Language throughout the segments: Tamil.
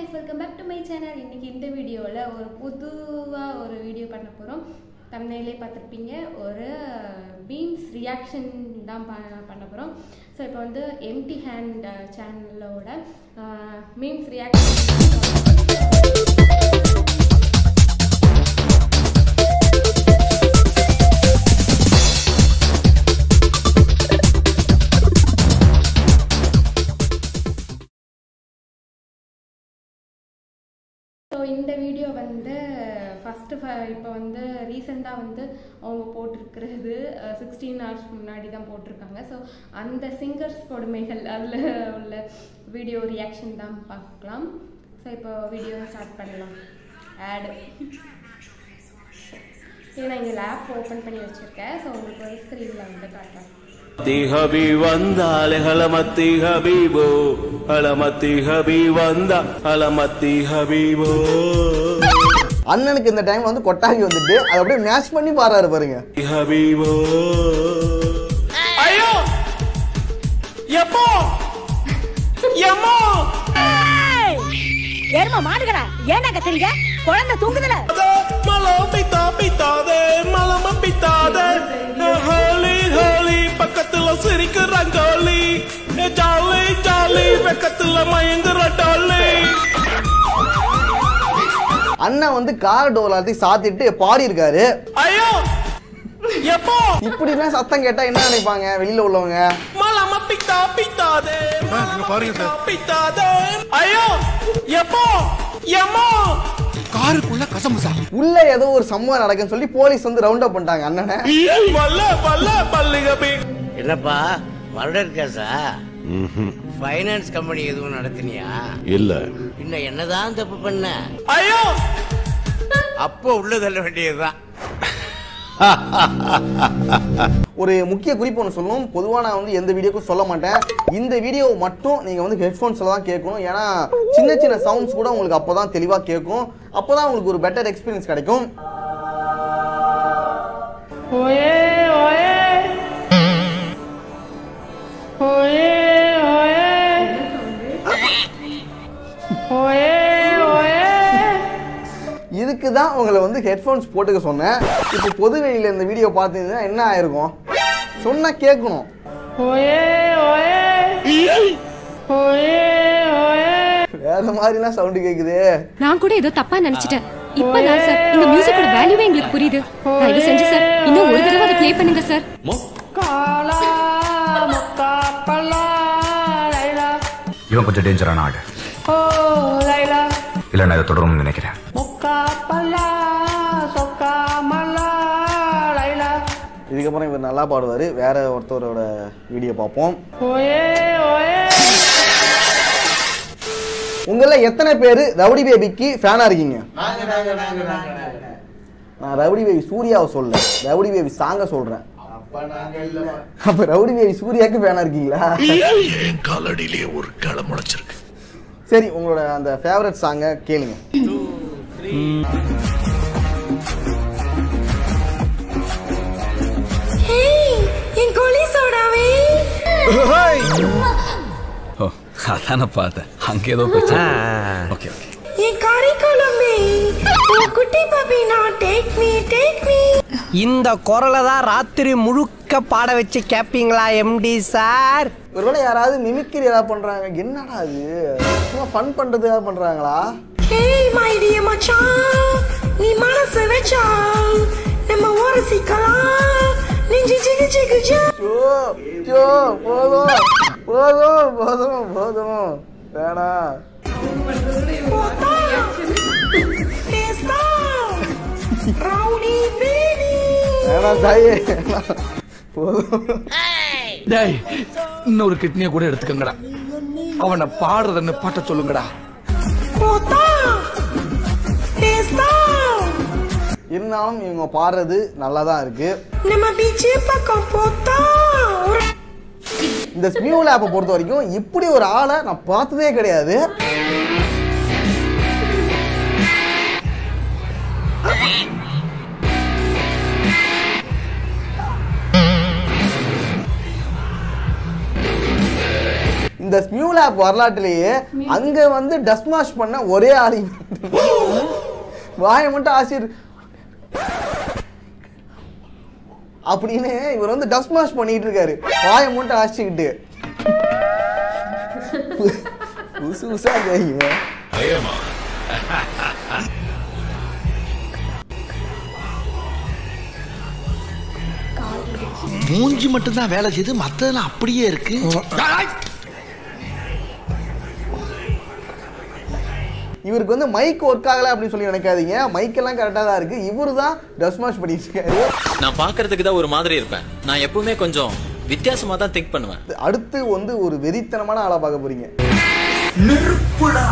Guys welcome back to my channel இன்னைக்கு இந்த வீடியோவில் ஒரு புதுவாக ஒரு வீடியோ பண்ண போகிறோம் தமிழ்நிலே பார்த்துருப்பீங்க ஒரு பீம்ஸ் ரியாக்ஷன் தான் ப- பண்ண போகிறோம் ஸோ இப்போ வந்து எம்டி ஹேண்ட் சேனலோட மீம்ஸ் ரியாக்ஷன் ஸோ இந்த வீடியோ வந்து ஃபஸ்ட்டு இப்போ வந்து ரீசெண்டாக வந்து அவங்க போட்டிருக்கிறது சிக்ஸ்டீன் ஹவர்ஸ் முன்னாடி தான் போட்டிருக்காங்க ஸோ அந்த சிங்கர்ஸ் கொடுமைகள் அதில் உள்ள வீடியோ ரியாக்ஷன் தான் பார்க்கலாம் ஸோ இப்போ வீடியோ ஸ்டார்ட் பண்ணலாம் ஆடு இது நான் இங்கே லேப் ஓப்பன் பண்ணி வச்சுருக்கேன் ஸோ உங்களுக்கு ஒரு ஸ்க்ரீனில் வந்து காட்டுறேன் மத்தி ஹபி வந்தாலே ஹலமத்தி ஹபீபோ ஹலமத்தி ஹபி வந்தா ஹலமத்தி ஹபீபோ அண்ணனுக்கு இந்த டைம் வந்து கொட்டாங்கி வந்துட்டு அதை அப்படியே மேட்ச் பண்ணி பாடுறாரு பாருங்க ஹபீபோ ஐயோ எப்போ எம்மோ எரும மாடுகடா ஏன்டா கத்துறீங்க குழந்தை தூங்குதுல மலம் பித்தா பித்தாதே மலம பித்தாதே ஹோலி ஹோலி பக்கத்துல சிரிக்கிற கோலி ஜாலி ஜாலி பக்கத்துல மயங்குற டாலி அண்ணன் வந்து கார் டோர் எல்லாத்தையும் சாத்திட்டு பாடி இருக்காரு ஐயோ எப்போ இப்படிலாம் சத்தம் கேட்டா என்ன நினைப்பாங்க வெளியில உள்ளவங்க மலம பித்தா பித்தாதே பாருங்க பித்தாதே ஐயோ எப்போ எம்மோ காருக்குள்ள கசமுசா உள்ள ஏதோ ஒரு சம்பவம் நடக்குன்னு சொல்லி போலீஸ் வந்து ரவுண்ட் அப் பண்ணிட்டாங்க அண்ணனை வல்ல வல்ல பல்லுகபி என்னப்பா மர்டர் கேஸா ஃபைனான்ஸ் கம்பெனி எதுவும் நடத்தினியா இல்ல பின்ன என்னதான் தப்பு பண்ண ஐயோ அப்போ உள்ள தள்ள வேண்டியதுதான் ஒரு முக்கிய குறிப்பு ஒன்று சொல்லணும் பொதுவாக நான் வந்து எந்த வீடியோக்கும் சொல்ல மாட்டேன் இந்த வீடியோ மட்டும் நீங்கள் வந்து ஹெட்ஃபோன்ஸில் தான் கேட்கணும் ஏன்னா சின்ன சின்ன சவுண்ட்ஸ் கூட உங்களுக்கு அப்போ தான் தெளிவாக கேட்கும் அப்போ தான் உங்களுக்கு ஒரு பெட்டர் எக்ஸ்பீரியன்ஸ் கிடைக்கும் இதுக்கு தான் உங்களை வந்து ஹெட்ஃபோன்ஸ் போட்டுக்க சொன்னேன் இப்போ பொது வெளியில் இந்த வீடியோ பார்த்தீங்கன்னா என்ன ஆயிருக்கும் சொன்னா கேட்கணும் வேற மாதிரிலாம் சவுண்டு கேக்குது நான் கூட ஏதோ தப்பா நினைச்சிட்டேன் இப்பதான் சார் இந்த மியூசிக்கோட வேல்யூவே எங்களுக்கு புரியுது தயவு செஞ்சு சார் இன்னும் ஒரு தடவை அதை ப்ளே பண்ணுங்க சார் இவன் கொஞ்சம் டேஞ்சரான ஆடு இல்ல நான் இதை தொடரும்னு நினைக்கிறேன் இதுக்கப்புறம் இவர் நல்லா பாடுவார் வேற ஒருத்தரோட வீடியோ பார்ப்போம் உங்கள எத்தனை பேர் ரவுடி பேபிக்கு ஃபேனா இருக்கீங்க நான் ரவுடி பேபி சூர்யாவை சொல்ல ரவுடி பேபி சாங்க சொல்றேன் அப்ப ரவுடி பேபி சூர்யாக்கு ஃபேனா இருக்கீங்களா காலடியிலேயே ஒரு களை முளைச்சிருக்கு சரி உங்களோட அந்த ஃபேவரட் சாங்க கேளுங்க என் கோழி சோடாவே ஓ அதான பார்த்தேன் அங்கே ஏதோ பிரச்சனை ஓகே ஓகே என் கறி குழம்பே உன் குட்டி பப்பி நான் டேக் மீ டேக் மீ இந்த குரலை தான் ராத்திரி முழுக்க பாட வச்சு கேட்பீங்களா எம்டி சார் ஒருவேளை யாராவது மிமிக்ரி ஏதாவது பண்றாங்க என்னடா அது சும்மா ஃபன் பண்றதுக்காக பண்றாங்களா ஏய் மை டியர் மச்சான் நீ மனசு வச்சா நம்ம ஒரு சிக்கலாம் நெஞ்சு ஜிகு ஜிகு ஜா ஐயோ, ஐயோ, போதும் போதும் போதும் போதும் வேணாம் போத்தா டேஸ்டா ரவுடி பேபி வேணாம் தாயே வேணாம். போதும் டேய் இன்னொரு கிட்னியை கூட எடுத்துக்கங்கடா அவனை பாடுறதுன்னு பாட்ட சொல்லுங்கடா போத்தா டேஸ்டா இருந்தாலும் இவங்க பாடுறது நல்லா தான் இருக்கு நம்ம பீச்சு பக்கம் போத்தா ஒரு இந்த ஸ்மியூல் ஆப்பை பொறுத்த வரைக்கும் இப்படி ஒரு ஆளை நான் பார்த்ததே கிடையாது இந்த ஸ்மியூ லேப் வரலாற்றிலேயே அங்க வந்து டஸ்மாஷ் பண்ண ஒரே ஆள் இவன். வாயை மட்டும் ஆசிர் அப்படின்னு இவர் வந்து டஸ்மாஷ் பண்ணிட்டு இருக்காரு வாயை மட்டும் ஆசிக்கிட்டு புதுசு புதுசா இருக்காங்க மூஞ்சி மட்டும்தான் வேலை செய்து மத்ததெல்லாம் அப்படியே இருக்கு இவருக்கு வந்து மைக் ஒர்க் ஆகல அப்படின்னு சொல்லி நினைக்காதீங்க மைக் எல்லாம் கரெக்டா தான் இருக்கு இவரு தான் டஸ்மாஷ் பண்ணிட்டு இருக்காரு நான் பார்க்கறதுக்கு தான் ஒரு மாதிரி இருப்பேன் நான் எப்பவுமே கொஞ்சம் வித்தியாசமா தான் திங்க் பண்ணுவேன் அடுத்து வந்து ஒரு வெறித்தனமான ஆளா பார்க்க போறீங்க நெருப்புடா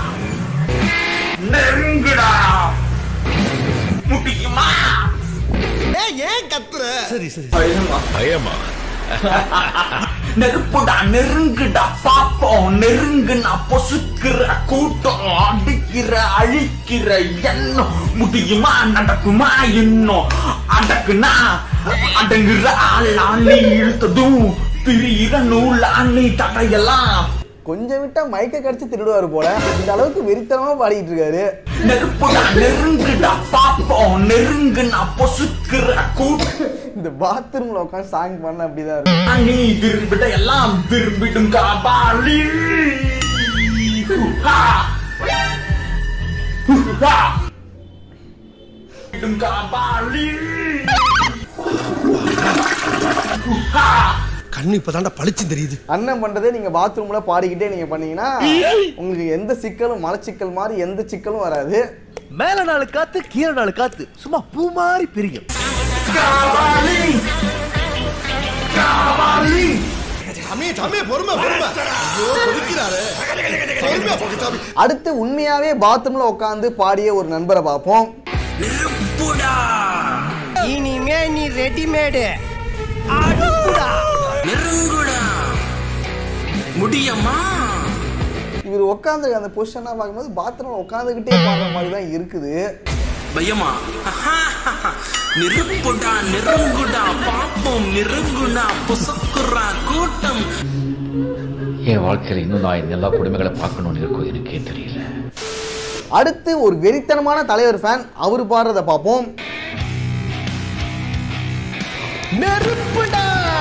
நெருங்குடா முடியுமா ஏன் கத்துற சரி சரி பயமா நெருப்புடா நெருங்குடா பாப்போம் நெருங்குனா பொசுக்கிற கூட்டம் அடிக்கிற அழிக்கிற எண்ணம் முடியுமா நடக்குமா இன்னும் அடக்குனா அடங்குற ஆளா நீ இழுத்ததும் பிரியிற நூலா நீ தடையெல்லாம் கொஞ்சம் விட்டா மைக்க கடிச்சு திருடுவாரு போல இந்த அளவுக்கு வெறித்தனமா பாடிட்டு இருக்காரு நெருப்புடா நெருங்குடா பாப்போம் நெருங்குனா பொசுக்கிற கூட்டம் இந்த பாத்ரூம்ல உட்காந்து சாங் பண்ண அப்படிதான் இருக்கும் நீ விரும்பிட எல்லாம் விரும்பிடும் காபாலி ஹுஹா. ஹுஹா. விடும் காபாலி ஹுஹா. கண்ணு இப்பதான்டா பளிச்சு தெரியுது அண்ணன் பண்றதே நீங்க பாத்ரூம்ல பாடிக்கிட்டே நீங்க பண்ணீங்கன்னா உங்களுக்கு எந்த சிக்கலும் மலச்சிக்கல் மாதிரி எந்த சிக்கலும் வராது மேல நாலு காத்து கீழே நாலு காத்து சும்மா பூ மாதிரி பிரிக்கும் காபாலி காபாலி சாமி சாமி பொறுமை பொறுமை ஐயோ கொதிக்கிறாரு பொறுமையா போங்க சாமி அடுத்து உண்மையாவே பாத்ரூம்ல உட்காந்து பாடிய ஒரு நண்பரை பார்ப்போம் இனிமே நீ ரெடிமேடு அடுப்புடா நெருங்குடா முடியமா இவர் உட்காந்து அந்த பொசிஷனா பார்க்கும்போது பாத்ரூம்ல உட்காந்துக்கிட்டே பாடுற மாதிரி தான் இருக்குது பயமா நெருப்புடா நெருங்குடா பாப்போம் நெருங்குடா பொசுக்குறா கூட்டம் என் வாழ்க்கையில இன்னும் நான் இந்த எல்லா கொடுமைகளை பார்க்கணும்னு இருக்கும் எனக்கே தெரியல அடுத்து ஒரு வெறித்தனமான தலைவர் ஃபேன் அவர் பாடுறத பார்ப்போம் நெருப்புடா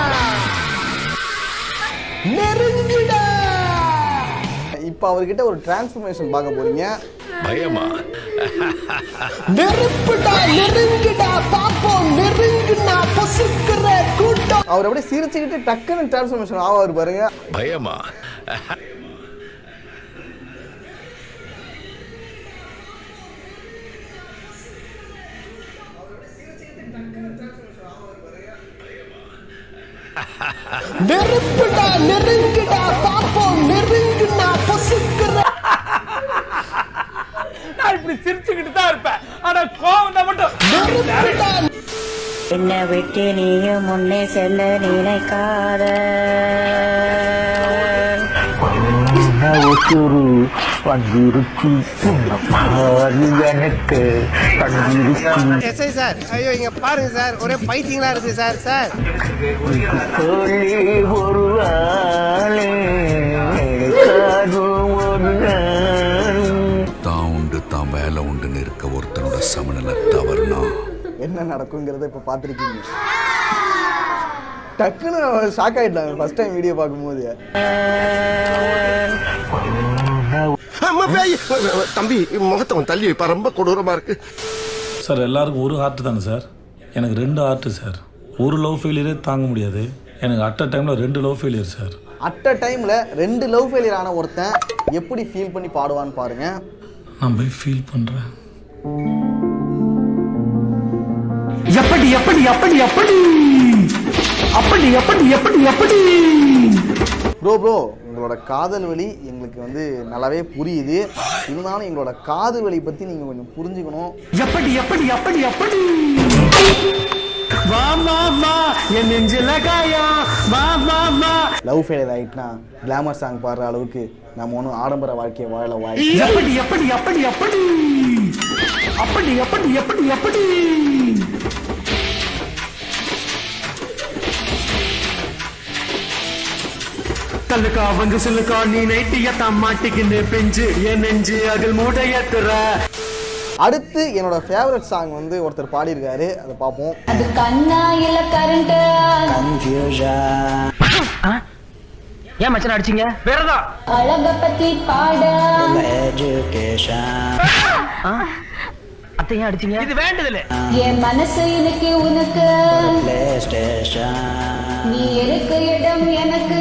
நெருங்குடா இப்போ அவர்கிட்ட ஒரு டிரான்ஸ்ஃபர்மேஷன் பார்க்க போறீங்க பயமா நெருப்புடா நெருங்குடா பாப்போம் நெருங்குனா பொசுக்குற கூட்டம் அவர் அப்படியே சிரிச்சுக்கிட்டு டக்குன்னு டிரான்ஸ்ஃபர்மேஷன் ஆவார் பாருங்க பயமா நெருப்புடா நெருங்குடா பாப்போம் நெருங்குனா பொசுக்குற நான் இப்படி சிரிச்சுக்கிட்டு தான் இருப்பேன் ஆனா கோவம் தான் மட்டும் என்னை விட்டு நீயும் முன்னே செல்ல நினைக்காத ஒசூரு வந்திருச்சு எனக்கு கண்டிருச்சு எஸ்ஐ சார் ஐயோ இங்க பாருங்க சார் ஒரே பைத்தியங்களா இருக்கு சார் சார் சொல்லி ஒரு ஆளே எனக்காகும் ஒரு நாளும் தான் உண்டு தான் வேலை உண்டுன்னு இருக்க ஒருத்தனோட சமநிலை தவறுனா என்ன நடக்குங்கிறத இப்போ பார்த்துருக்கீங்க டக்குன்னு ஷாக் ஆயிட்டாங்க ஃபர்ஸ்ட் டைம் வீடியோ பார்க்கும்போது அம்மா பேய் தம்பி முகத்தை அவன் தள்ளி வைப்பா ரொம்ப கொடூரமா இருக்கு சார் எல்லாருக்கும் ஒரு ஹார்ட் தானே சார் எனக்கு ரெண்டு ஹார்ட் சார் ஒரு லவ் ஃபெயிலியரே தாங்க முடியாது எனக்கு அட் அ டைமில் ரெண்டு love failure sir at a டைம்ல ரெண்டு லவ் ஃபெயிலியர் ஆன ஒருத்தன் எப்படி ஃபீல் பண்ணி பாடுவான்னு பாருங்க நான் போய் ஃபீல் பண்ணுறேன் எப்படி எப்படி எப்படி எப்படி அப்படி எப்படி எப்படி எப்படி ப்ரோ ப்ரோ உங்களோட காதல் வலி எங்களுக்கு வந்து நல்லாவே புரியுது இருந்தாலும் எங்களோட காதல் வலி பற்றி நீங்கள் கொஞ்சம் புரிஞ்சுக்கணும் எப்படி எப்படி எப்படி எப்படி வா மாமா என் நெஞ்சில காயா வா மாமா லவ் ஃபெயிலியர் ஆகிட்டுனா கிளாமர் சாங் பாடுற அளவுக்கு நம்ம ஒன்றும் ஆடம்பர வாழ்க்கையை வாழ வாய் எப்படி எப்படி எப்படி எப்படி அப்படி எப்படி எப்படி எப்படி கல்லுக்கா வந்து சில்லுக்கா நீ நைட்டியத்தான் மாட்டிக்கின்னு பெஞ்சு என் நெஞ்சு அதில் மூடையத்துற அடுத்து என்னோட ஃபேவரட் சாங் வந்து ஒருத்தர் பாடியிருக்காரு அதை பார்ப்போம் அது கண்ணா இல்ல கரண்ட் ஏன் மச்சன் அடிச்சீங்க வேறதா அழக பத்தி பாட அத்தை ஏன் அடிச்சீங்க இது வேண்டதில்ல என் மனசு இன்னைக்கு உனக்கு நீ இருக்க இடம் எனக்கு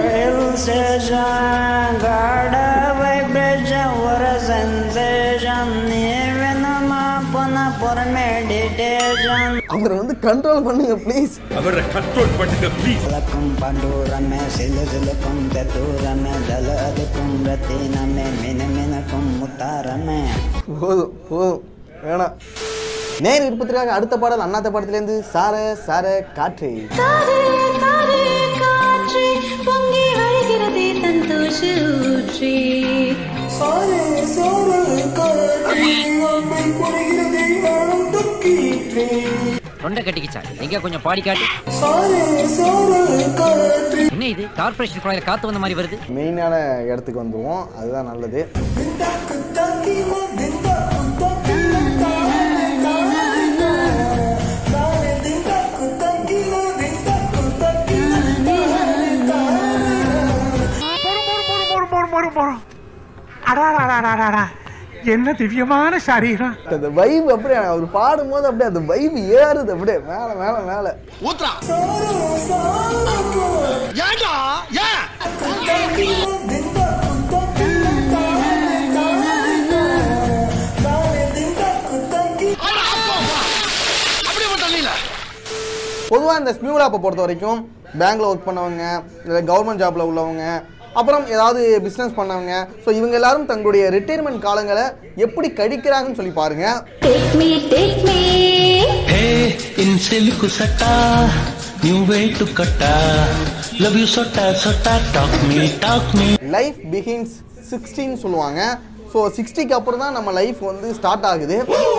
அவரை வந்து கண்ட்ரோல் பண்ணுங்க ப்ளீஸ் அவரை கண்ட்ரோல் பண்ணுங்க ப்ளீஸ் பண்டூரமே சிலு சிலுக்கும் தெத்தூரமே தல அதுக்கும் ரத்தினமே மின மினக்கும் முத்தாரமே போதும் போதும் வேணாம் நேர் விருப்பத்திற்காக அடுத்த பாடல் அண்ணாத்த படத்துலேருந்து சார சார காற்றே காதே காதே காற்றே பொங்கி வழிகிறதே சந்தோஷ ஊற்றே சாரே சாரே காற்றே அம்மை குறைகிறதே நானும் துக்கிற்றே தொண்டை கட்டிக்கிச்சா எங்க கொஞ்சம் பாடி காட்டு சாரே சாரே காற்றே என்ன இது கார்பரேஷன் குழாயில காத்து வந்த மாதிரி வருது மெயினான இடத்துக்கு வந்துருவோம் அதுதான் நல்லது தாக்கிமா திண்டா குத்தாக்கில தானே தானே தானே திண்டா குத்தாக்கில திண்டா குத்தாக்கில தானே தானே அடாடாடாடாடா என்ன திவ்யமான சரீரம் அந்த வைப் அப்படியே அவர் பாடும்போது அப்படியே அந்த வைப் ஏறுது அப்படியே மேல மேல மேல ஊத்ரா சாரே சாரே ஏண்டா ஏன் குத்தாக்கில திண்டா குத்தாக்கில தானே தானே தானே திண்டா குத்தாக்கில அப்படியே தண்ணியில பொதுவாக இந்த ஸ்மியூல் ஆப்பை பொறுத்த வரைக்கும் பேங்க்ல ஒர்க் பண்ணவங்க இல்லை கவர்மெண்ட் ஜாப்ல உள்ளவங்க அப்புறம் ஏதாவது பிஸ்னஸ் பண்ணவங்க ஸோ இவங்க எல்லாரும் தங்களுடைய ரிட்டையர்மெண்ட் காலங்களை எப்படி கழிக்கிறாங்கன்னு சொல்லி பாருங்க take me take me hey in silk సట్టా న్యూ వే టు కట్టా లవ్ యూ సొట్టా సొట్టా talk me talk me life begins சிக்ஸ்டின்னு சொல்லுவாங்க ஸோ சிக்ஸ்டிக்கு அப்புறம் தான் நம்ம லைஃப் வந்து ஸ்டார்ட் ஆகுது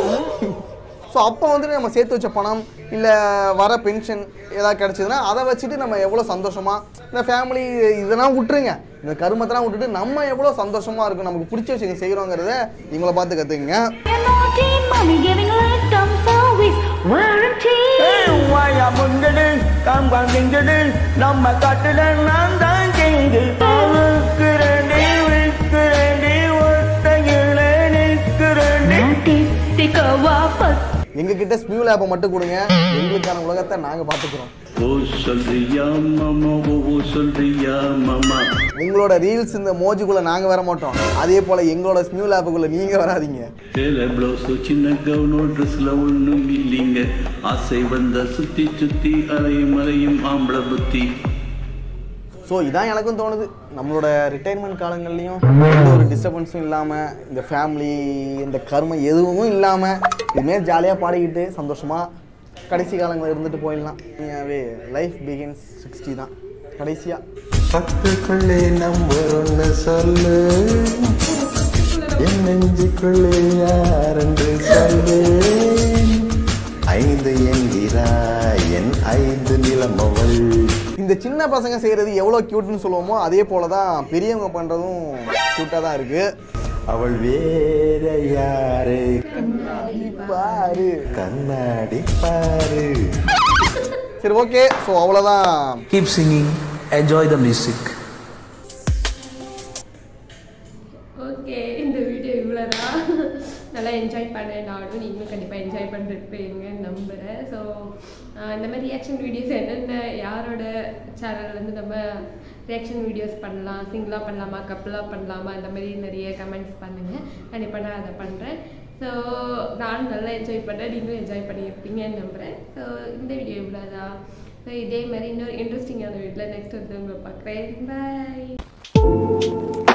ஸோ அப்போ வந்துட்டு நம்ம சேர்த்து வச்ச பணம் இல்லை வர பென்ஷன் ஏதாவது கிடச்சிதுன்னா அதை வச்சுட்டு நம்ம எவ்வளோ சந்தோஷமாக இந்த ஃபேமிலி இதெல்லாம் விட்டுருங்க இந்த கருமத்தெல்லாம் விட்டுட்டு நம்ம எவ்வளோ சந்தோஷமாக இருக்கும் நமக்கு பிடிச்ச விஷயம் செய்கிறோங்கிறத இவங்கள பார்த்து கற்றுக்குங்க naughty mommy giving lifetime service warranty வாயா முங்கடு காம்பாங் எங்கடு நம்ம காட்டுல நான் தான் கெங்கு விற்கிறேன்டி விற்கிறேன்டி ஒத்தையில நிற்கிறேன்டி திக்க வாபஸ் எங்ககிட்ட ஸ்மியூல் ஆப்பை மட்டும் கொடுங்க எங்களுக்கான உலகத்தை நாங்கள் பார்த்துக்குறோம் ஓ சொல்றியா மாமா ஓ சொல்றியா மாமா உங்களோட ரீல்ஸ் இந்த மோஜுக்குள்ளே நாங்கள் வர மாட்டோம் அதே போல் எங்களோட ஸ்மியூல் ஆப்புக்குள்ளே நீங்கள் வராதீங்க சேலை பிளவுஸ் சின்ன கவுனோ ட்ரெஸ்ல ஒண்ணும் இல்லைங்க ஆசை வந்த சுத்தி சுத்தி அலையும் அலையும் ஆம்பளை புத்தி ஸோ இதான் எனக்கும் தோணுது நம்மளோட ரிட்டையர்மெண்ட் காலங்கள்லையும் எந்த ஒரு டிஸ்டர்பன்ஸும் இல்லாமல் இந்த ஃபேமிலி இந்த கர்மம் எதுவும் இல்லாமல் இதுமாரி ஜாலியாக பாடிக்கிட்டு சந்தோஷமாக கடைசி காலங்களில் இருந்துட்டு போயிடலாம் உண்மையாகவே லைஃப் பிகின்ஸ் சிக்ஸ்டி தான் கடைசியாக பத்துக்குள்ளே நம்பர் ஒன்று சொல்லு என் நெஞ்சுக்குள்ளே யார் என்று சொல்லு ஐந்து என்கிறாய் என் ஐந்து நிலமவள் இந்த சின்ன பசங்க செய்கிறது எவ்வளோ க்யூட்னு சொல்லுவோமோ அதே போல தான் பெரியவங்க பண்ணுறதும் க்யூட்டாக தான் இருக்குது அவள் வேற யாரு பாரு கண்ணாடி பாரு சரி ஓகே ஸோ அவ்வளோதான் keep singing enjoy the music okay இந்த வீடியோ இவ்வளோதான் நல்லா என்ஜாய் பண்ணேன் நானும் நீங்களும் கண்டிப்பாக என்ஜாய் பண்ணிருப்பீங்கன்னு நம்புகிறேன் ஸோ இந்த மாதிரி ரியாக்ஷன் வீடியோஸ் என்னென்ன யாரோட சேனல்லேருந்து நம்ம ரியாக்ஷன் வீடியோஸ் பண்ணலாம் சிங்கிளாக பண்ணலாமா கப்பலாக பண்ணலாமா இந்த மாதிரி நிறைய கமெண்ட்ஸ் பண்ணுங்கள் கண்டிப்பாக நான் அதை பண்ணுறேன் ஸோ நானும் நல்லா என்ஜாய் பண்ணேன் நீங்களும் என்ஜாய் பண்ணியிருப்பீங்கன்னு நம்புகிறேன் ஸோ இந்த வீடியோ இவ்வளோதான் ஸோ இதே மாதிரி இன்னொரு இன்ட்ரெஸ்டிங்கான வீட்டில் நெக்ஸ்ட் வந்து உங்களை பார்க்குறேன் பாய்